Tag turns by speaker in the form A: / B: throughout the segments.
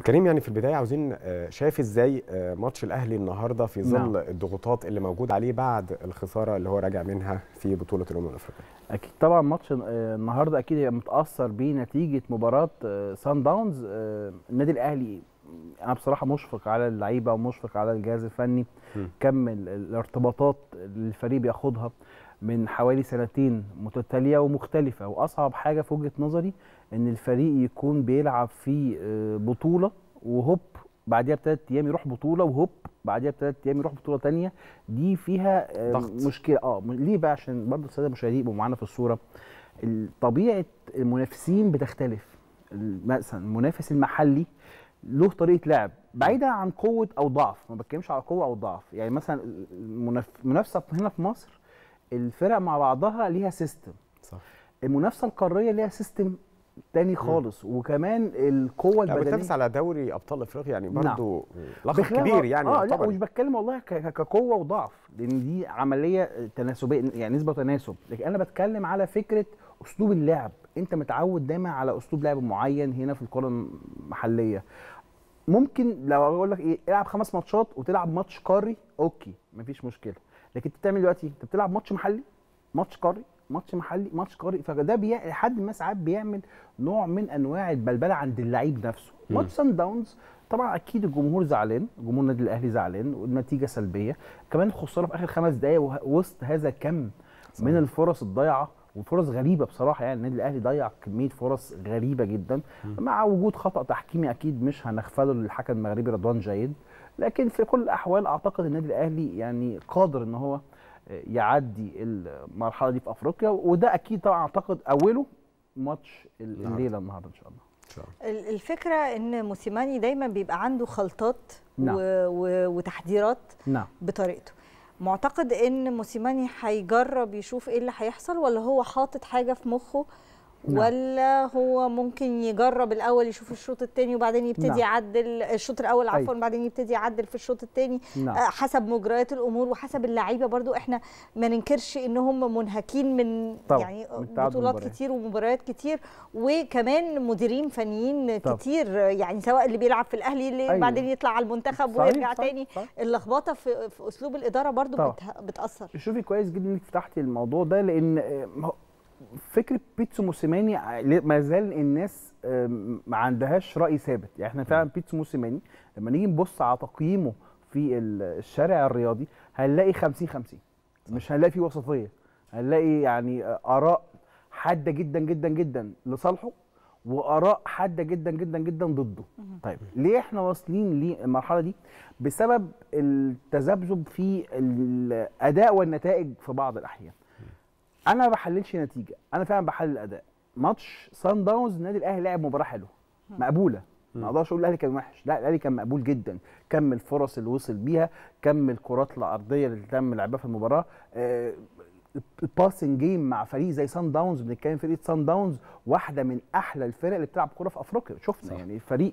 A: كريم يعني في البدايه عاوزين آه، شايف ازاي آه، ماتش الاهلي النهارده في ظل
B: نعم.
A: الضغوطات اللي موجود عليه بعد الخساره اللي هو راجع منها في بطوله الامم الافريقيه
B: اكيد طبعا ماتش آه، النهارده اكيد هيبقى متاثر بنتيجه مباراه آه، سان داونز آه، النادي الاهلي انا بصراحه مشفق على اللعيبه ومشفق على الجهاز الفني
A: م.
B: كم ال- الارتباطات اللي الفريق بياخدها من حوالي سنتين متتاليه ومختلفه واصعب حاجه في وجهه نظري ان الفريق يكون بيلعب في آه، بطوله وهوب بعديها بثلاث ايام يروح بطوله وهوب بعديها بثلاث ايام يروح بطوله تانية دي فيها آه،
A: ضغط.
B: مشكله اه م- ليه بقى عشان برضه الساده المشاهدين يبقوا معانا في الصوره ال- طبيعه المنافسين بتختلف ال- مثلا المنافس المحلي له طريقه لعب بعيدا عن قوه او ضعف ما بتكلمش على قوه او ضعف يعني مثلا المناف- المنافسه هنا في مصر الفرق مع بعضها ليها سيستم
A: صح
B: المنافسه القاريه ليها سيستم تاني خالص وكمان القوه
A: لا
B: البدنيه
A: بتنافس على دوري ابطال افريقيا يعني
B: نعم.
A: برضه لقب
B: بخلاف-
A: كبير يعني
B: اه لا
A: يعتبر.
B: مش بتكلم والله ك- ك- كقوه وضعف لان دي عمليه تناسبيه يعني نسبه وتناسب لكن انا بتكلم على فكره اسلوب اللعب انت متعود دايما على اسلوب لعب معين هنا في الكره المحليه ممكن لو اقول لك ايه العب خمس ماتشات وتلعب ماتش قاري اوكي مفيش مشكله لكن انت بتعمل دلوقتي انت بتلعب ماتش محلي ماتش قاري ماتش محلي ماتش قاري فده بي... لحد ما ساعات بيعمل نوع من انواع البلبله عند اللعيب نفسه
A: مم.
B: ماتش سان داونز طبعا اكيد الجمهور زعلان جمهور النادي الاهلي زعلان والنتيجه سلبيه كمان الخساره في اخر خمس دقائق وه- وسط هذا كم
A: صحيح.
B: من الفرص الضايعه وفرص غريبه بصراحه يعني النادي الاهلي ضيع كميه فرص غريبه جدا مع وجود خطا تحكيمي اكيد مش هنغفله للحكم المغربي رضوان جيد لكن في كل الاحوال اعتقد النادي الاهلي يعني قادر ان هو يعدي المرحله دي في افريقيا وده اكيد طبعا اعتقد اوله ماتش
A: النهاردة.
B: الليله النهارده ان شاء الله
A: إن شاء الله.
C: ال- الفكره ان موسيماني دايما بيبقى عنده خلطات
B: نعم.
C: و... و... وتحضيرات
B: نعم
C: بطريقته معتقد ان موسيماني هيجرب يشوف ايه اللي هيحصل ولا هو حاطط حاجه في مخه
B: نعم.
C: ولا هو ممكن يجرب الاول يشوف الشوط الثاني وبعدين يبتدي
B: نعم.
C: يعدل الشوط الاول عفوا
B: أيوة.
C: بعدين يبتدي يعدل في الشوط الثاني
B: نعم
C: حسب مجريات الامور وحسب اللعيبه برضو احنا ما ننكرش ان هم منهكين من
B: طبعاً،
C: يعني
B: من تعدد
C: بطولات
B: المباريات.
C: كتير ومباريات كتير وكمان مديرين فنيين
B: طبعاً.
C: كتير يعني سواء اللي بيلعب في الاهلي اللي
B: أيوة.
C: بعدين يطلع على المنتخب
B: صحيح،
C: ويرجع
B: صحيح،
C: تاني
B: صحيح.
C: اللخبطه في, في اسلوب الاداره برضو
B: طبعاً.
C: بت- بتاثر
B: شوفي كويس جدا انك فتحتي الموضوع ده لان آه، ما هو فكره بيتسو موسيماني ع- ما زال الناس آه، ما عندهاش راي ثابت يعني احنا فعلا بيتسو موسيماني لما نيجي نبص على تقييمه في ال- الشارع الرياضي هنلاقي 50 50 مش هنلاقي فيه وسطيه هنلاقي يعني آه، اراء حاده جدا جدا جدا لصالحه واراء حاده جدا جدا جدا ضده طيب ليه احنا واصلين للمرحله دي بسبب التذبذب في الاداء والنتائج في بعض الاحيان انا ما بحللش نتيجه انا فعلا بحلل اداء ماتش سان داونز النادي الاهلي لعب مباراه حلوه مقبوله ما اقدرش اقول الاهلي كان وحش لا الاهلي كان مقبول جدا كم الفرص اللي وصل بيها كم الكرات العرضيه اللي تم لعبها في المباراه آه، الباسنج جيم مع فريق زي سان داونز بنتكلم فريق سان داونز واحده من احلى الفرق اللي بتلعب كوره في افريقيا شفنا
A: صح.
B: يعني فريق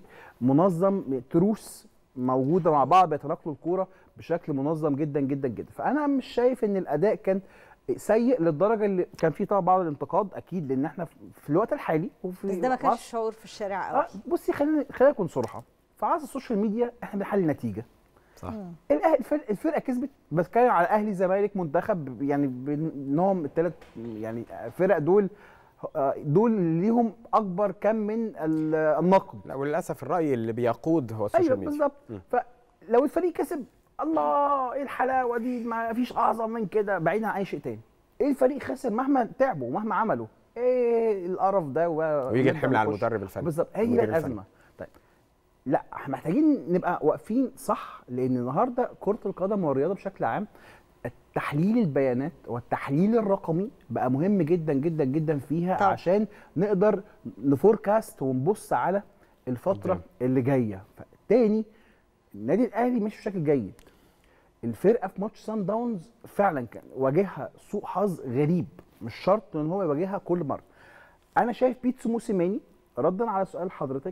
B: منظم تروس موجوده مع بعض بيتناقلوا الكوره بشكل منظم جدا جدا جدا فانا مش شايف ان الاداء كان سيء للدرجه اللي كان فيه طبعا بعض الانتقاد اكيد لان احنا في الوقت الحالي وفي
C: بس ده ما كانش
B: عصر-
C: شعور في الشارع قوي
B: آه، بصي خلينا خلينا نكون صراحه في عصر السوشيال ميديا احنا بنحلل نتيجه
A: صح
B: الأهلي الفرقه, الفرقة كسبت بتكلم على اهلي زمالك منتخب يعني بانهم الثلاث يعني فرق دول آه، دول ليهم اكبر كم من ال- النقد
A: لا وللاسف الراي اللي بيقود هو السوشيال
B: ايوه
A: ميديا
B: بالظبط
A: مم.
B: فلو الفريق كسب الله ايه الحلاوه دي ما فيش اعظم من كده بعيدا عن اي شيء تاني ايه الفريق خسر مهما تعبوا ومهما عملوا ايه القرف ده و-
A: ويجي
B: ونبدأ
A: الحمل على
B: نخش.
A: المدرب الفني
B: بالظبط هي دي
A: المدير
B: بقى
A: الفني.
B: الازمه طيب لا احنا محتاجين نبقى واقفين صح لان النهارده كره القدم والرياضه بشكل عام تحليل البيانات والتحليل الرقمي بقى مهم جدا جدا جدا فيها
C: طبعا.
B: عشان نقدر نفوركاست ونبص على الفتره
A: قدام.
B: اللي جايه تاني النادي الاهلي مش بشكل جيد الفرقه في ماتش سان داونز فعلا كان واجهها سوء حظ غريب مش شرط ان هو يواجهها كل مره انا شايف بيتسو موسيماني ردا على سؤال حضرتك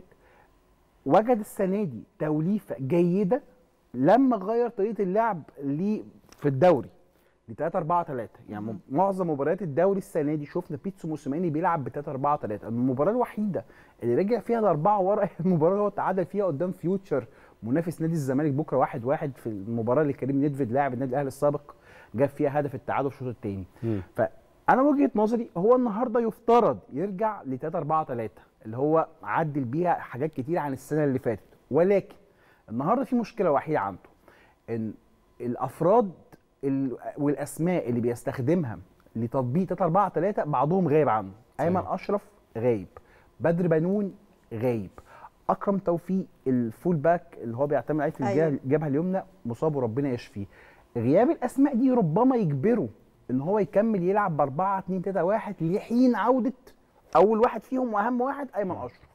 B: وجد السنه دي توليفه جيده لما غير طريقه اللعب ليه في الدوري ل 3 4 3 يعني م- معظم مباريات الدوري السنه دي شفنا بيتسو موسيماني بيلعب ب 3 4 3 المباراه الوحيده اللي رجع فيها الاربعه ورا هي المباراه اللي هو تعادل فيها قدام فيوتشر منافس نادي الزمالك بكره 1 1 في المباراه اللي كريم نيدفيد لاعب النادي الاهلي السابق جاب فيها هدف التعادل في الشوط الثاني فانا وجهه نظري هو النهارده يفترض يرجع ل 3 4 3 اللي هو عدل بيها حاجات كتير عن السنه اللي فاتت ولكن النهارده في مشكله وحيده عنده ان الافراد ال- والاسماء اللي بيستخدمها لتطبيق 3 4 3 بعضهم غايب عنه ايمن اشرف غايب بدر بنون غايب اكرم توفيق الفول باك اللي هو بيعتمد عليه في الجهه
C: أيوة.
B: الجبهه اليمنى مصاب وربنا يشفيه غياب الاسماء دي ربما يجبره ان هو يكمل يلعب ب 4 2 3 1 لحين عوده اول واحد فيهم واهم واحد ايمن اشرف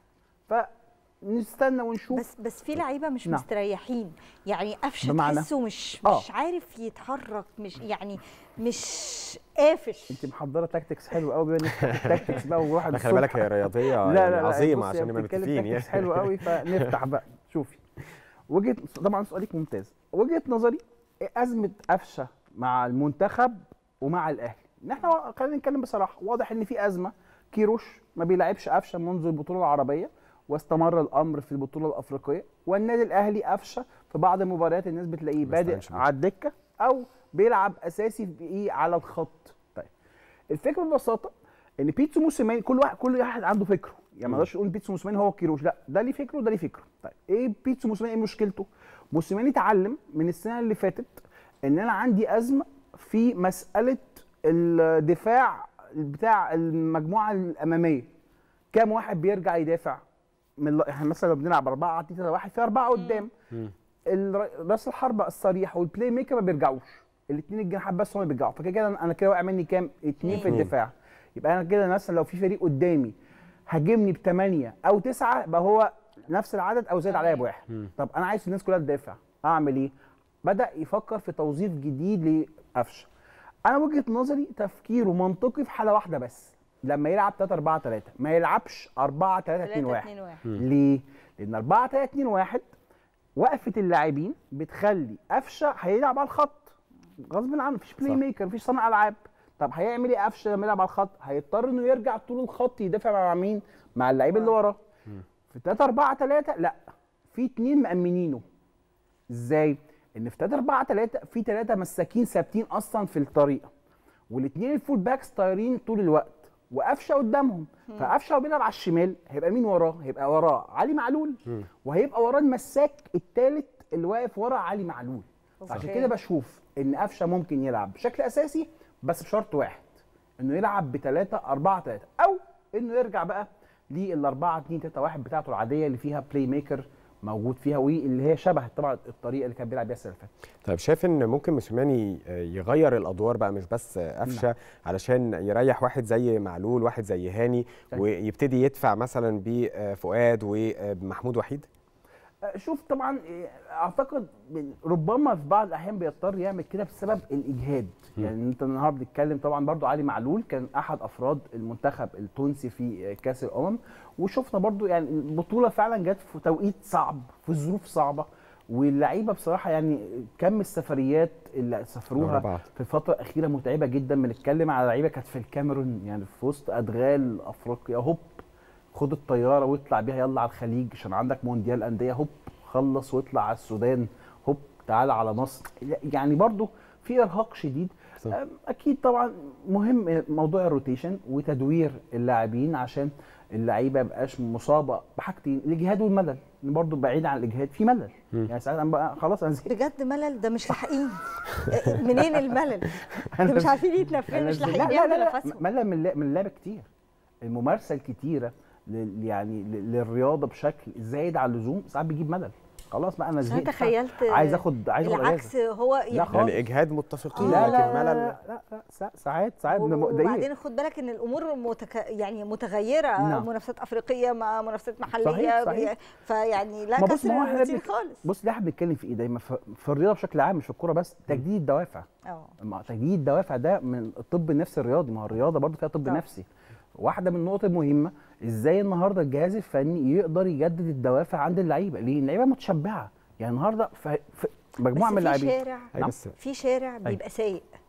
B: فنستنى ونشوف
C: بس بس في لعيبه مش
B: نعم.
C: مستريحين يعني قفشه
B: بمعنى؟
C: تحسه مش
B: آه.
C: مش عارف يتحرك مش يعني مش قافش
B: انت محضره تاكتكس حلو قوي بما انك التاكتكس بقى ونروح
A: خلي
B: الصبح.
A: بالك هي رياضيه
B: لا لا لا
A: عظيمه
B: بصي،
A: عشان
B: هي
A: نبقى
B: بتتكلم
A: متفقين
B: تاكتكس
A: يعني
B: حلو قوي فنفتح بقى شوفي وجهه طبعا سؤالك ممتاز وجهه نظري ازمه قفشه مع المنتخب ومع الاهلي ان احنا خلينا نتكلم بصراحه واضح ان في ازمه كيروش ما بيلعبش قفشه منذ البطوله العربيه واستمر الامر في البطوله الافريقيه والنادي الاهلي قفشه في بعض المباريات الناس بتلاقيه
A: ما
B: بادئ
A: استعنش بيه.
B: على الدكه او بيلعب اساسي في ايه على الخط طيب الفكره ببساطه ان بيتسو موسيماني كل واحد كل واحد عنده فكره يعني ما نقدرش نقول بيتسو موسيماني هو كيروش لا ده ليه فكره وده ليه فكره طيب ايه بيتسو موسيماني ايه مشكلته موسيماني اتعلم من السنه اللي فاتت ان انا عندي ازمه في مساله الدفاع بتاع المجموعه الاماميه كام واحد بيرجع يدافع من احنا مثلا لو بنلعب 4 2 3 1 في اربعه قدام الر- راس الحربه الصريح والبلاي ميكر ما بيرجعوش الاثنين الجناحات بس هم اللي بيرجعوا فكده كده انا كده واقع مني كام؟ اثنين في
C: اتنين.
B: الدفاع يبقى انا كده مثلا لو في فريق قدامي هاجمني بثمانيه او تسعه يبقى هو نفس العدد او زاد عليا بواحد طب انا عايز الناس كلها تدافع اعمل ايه؟ بدا يفكر في توظيف جديد لقفشه انا وجهه نظري تفكيره منطقي في حاله واحده بس لما يلعب 3 4 3 ما يلعبش 4 3 2 1
C: 2 1
B: ليه؟ لان 4 3 2 1 وقفه اللاعبين بتخلي قفشه هيلعب على الخط غصب عنه مفيش بلاي
A: صح.
B: ميكر مفيش صانع العاب طب هيعمل ايه قفشه لما يلعب على الخط؟ هيضطر انه يرجع طول الخط يدافع مع مين؟ مع اللعيب اللي وراه في 3 4 3 لا في اتنين مأمنينه ازاي؟ ان في 3 4 3 في ثلاثه مساكين ثابتين اصلا في الطريقه والاثنين الفول باكس طايرين طول الوقت وقفشه قدامهم فقفشه وهو بيلعب على الشمال هيبقى مين وراه؟ هيبقى وراه علي معلول وهيبقى وراه المساك الثالث اللي واقف ورا علي معلول عشان
C: أوكي.
B: كده بشوف ان قفشه ممكن يلعب بشكل اساسي بس بشرط واحد انه يلعب ب 3 4 3 او انه يرجع بقى لل 4 2 3 1 بتاعته العاديه اللي فيها بلاي ميكر موجود فيها واللي هي شبه طبعا الطريقه اللي كان بيلعب بيها السنه اللي فاتت
A: طيب شايف ان ممكن موسيماني آه، يغير الادوار بقى مش بس آه، قفشه علشان يريح واحد زي معلول واحد زي هاني
B: طيب.
A: ويبتدي يدفع مثلا بفؤاد ومحمود وحيد
B: آه، شوف طبعا آه، اعتقد من- ربما في بعض الاحيان بيضطر يعمل كده بسبب الاجهاد يعني انت النهارده بنتكلم طبعا برضو علي معلول كان احد افراد المنتخب التونسي في آه، كاس الامم وشفنا برضو يعني البطوله فعلا جت في توقيت صعب في ظروف صعبه واللعيبه بصراحه يعني كم السفريات اللي
A: ورا
B: سافروها
A: بعض.
B: في الفتره الاخيره متعبه جدا بنتكلم على لعيبه كانت في الكاميرون يعني في وسط ادغال افريقيا هوب خد الطياره واطلع بيها يلا على الخليج عشان عندك مونديال انديه هوب خلص واطلع على السودان هوب تعالى على مصر يعني برضو في ارهاق شديد
A: صح.
B: أم، اكيد طبعا مهم موضوع الروتيشن وتدوير اللاعبين عشان اللعيبه مبقاش مصابه بحاجتين الاجهاد والملل برضو بعيد عن الاجهاد في ملل يعني ساعات انا بقى خلاص انا زهقت
C: بجد ملل ده مش لاحقين منين الملل ده مش عارفين يتنفسوا
B: أنا
C: مش
B: زهقت.
C: لاحقين
B: لا لا
C: ياخدوا
B: لا
C: نفسهم
B: ملل من اللعب- من اللعب كتير الممارسه الكتيره لل- يعني ل- للرياضه بشكل زايد عن اللزوم ساعات بيجيب ملل خلاص بقى انا
C: بس
B: زهقت
C: انا تخيلت
B: عايز اخد عايز اخد
C: العكس
B: اجازه
C: هو
B: لا
C: يعني
B: خالص.
A: يعني اجهاد متفقين
B: لا لا
A: لكن
B: لا لا,
A: ملل
B: لا, لا, لا سا- ساعات ساعات بنبقى
C: وبعدين
B: متضايقين
C: خد بالك ان الامور متك... يعني متغيره
B: نعم.
C: منافسات افريقيه مع منافسات محليه
B: صحيح، صحيح.
C: فيعني لا
B: ما بص
C: كسر
B: ما هو احنا
C: الروتين
B: بنك-
C: خالص
B: بص ده احنا بنتكلم في ايه دايما في في الرياضه بشكل عام مش في الكوره بس تجديد الدوافع
C: اه
B: ما تجديد الدوافع ده من الطب النفسي الرياضي ما هو الرياضه برضه فيها طب
C: طبعا.
B: نفسي واحده من النقط المهمه ازاي النهارده الجهاز الفني يقدر يجدد الدوافع عند اللعيبه ليه اللعيبه متشبعه يعني النهارده في في مجموعه
C: بس
B: من
C: في
B: اللاعبين
C: شارع
A: أي بس
C: في شارع بيبقى سايق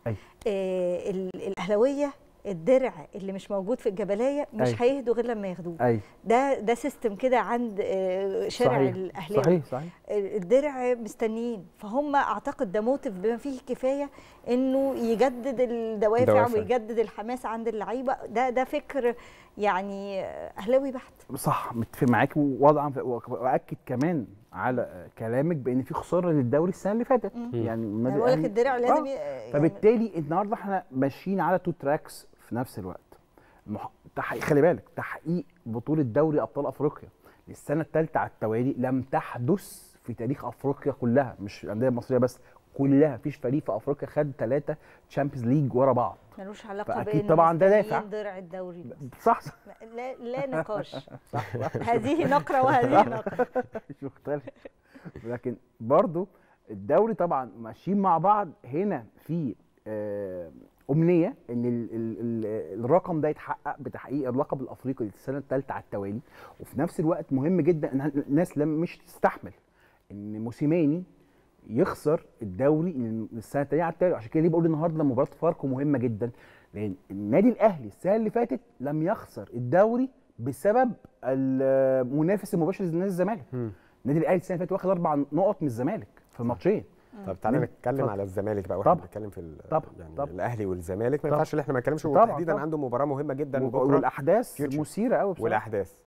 B: أيوة.
C: آه ال- الاهلاويه الدرع اللي مش موجود في الجبليه مش
B: أيوة.
C: هيهدوا غير لما ياخدوه
B: ايوه
C: ده ده سيستم كده عند آه، شارع
B: صحيح.
C: الاهلاوي
B: صحيح صحيح
C: الدرع مستنيين فهم اعتقد ده موتيف بما فيه الكفايه انه يجدد الدوافع
A: دوافع.
C: ويجدد الحماس عند اللعيبه ده ده فكر يعني اهلاوي بحت
B: صح متفق معاك ووضعا واكد كمان على كلامك بان في خساره للدوري السنه اللي فاتت
C: مم.
B: يعني
C: انا
B: النادي
C: بقول لك
B: الأهلي-
C: الدرع
B: آه.
C: لازم ي- يعني
B: فبالتالي النهارده احنا ماشيين على تو تراكس في نفس الوقت مح... تحقيق خلي بالك تحقيق بطوله دوري ابطال افريقيا للسنه الثالثه على التوالي لم تحدث في تاريخ افريقيا كلها مش الانديه المصريه بس كلها مفيش فريق في افريقيا خد ثلاثه تشامبيونز ليج ورا بعض
C: ملوش علاقه
B: فأكيد
C: بان
B: طبعاً ده
C: مستنيين
B: دافع.
C: درع الدوري بس.
B: صح صح
C: لا لا نقاش هذه نقره وهذه نقره
B: مش مختلف لكن برضو الدوري طبعا ماشيين مع بعض هنا في آه، امنيه ان ال ال ال الرقم ده يتحقق بتحقيق اللقب الافريقي للسنه الثالثه على التوالي وفي نفس الوقت مهم جدا ان الناس لم مش تستحمل ان موسيماني يخسر الدوري للسنه الثانيه على التوالي عشان كده ليه بقول النهارده مباراه فاركو مهمه جدا لان النادي الاهلي السنه اللي فاتت لم يخسر الدوري بسبب المنافس المباشر لنادي الزمالك
A: مم.
B: النادي الاهلي السنه اللي فاتت واخد اربع نقط من الزمالك في الماتشين
A: طب تعالى
B: مم.
A: نتكلم
B: اتفضل.
A: على الزمالك بقى واحنا
B: طبعا.
A: بنتكلم في ال-
B: طبعا.
A: يعني
B: طبعا.
A: الاهلي والزمالك ما
B: طبعا.
A: ينفعش ان احنا ما نتكلمش
B: طبعا.
A: وتحديدا
B: طبعا.
A: عنده مباراه مهمه جدا بكره
B: والاحداث
A: فيوتشر.
B: مثيره قوي بصراحه
A: والاحداث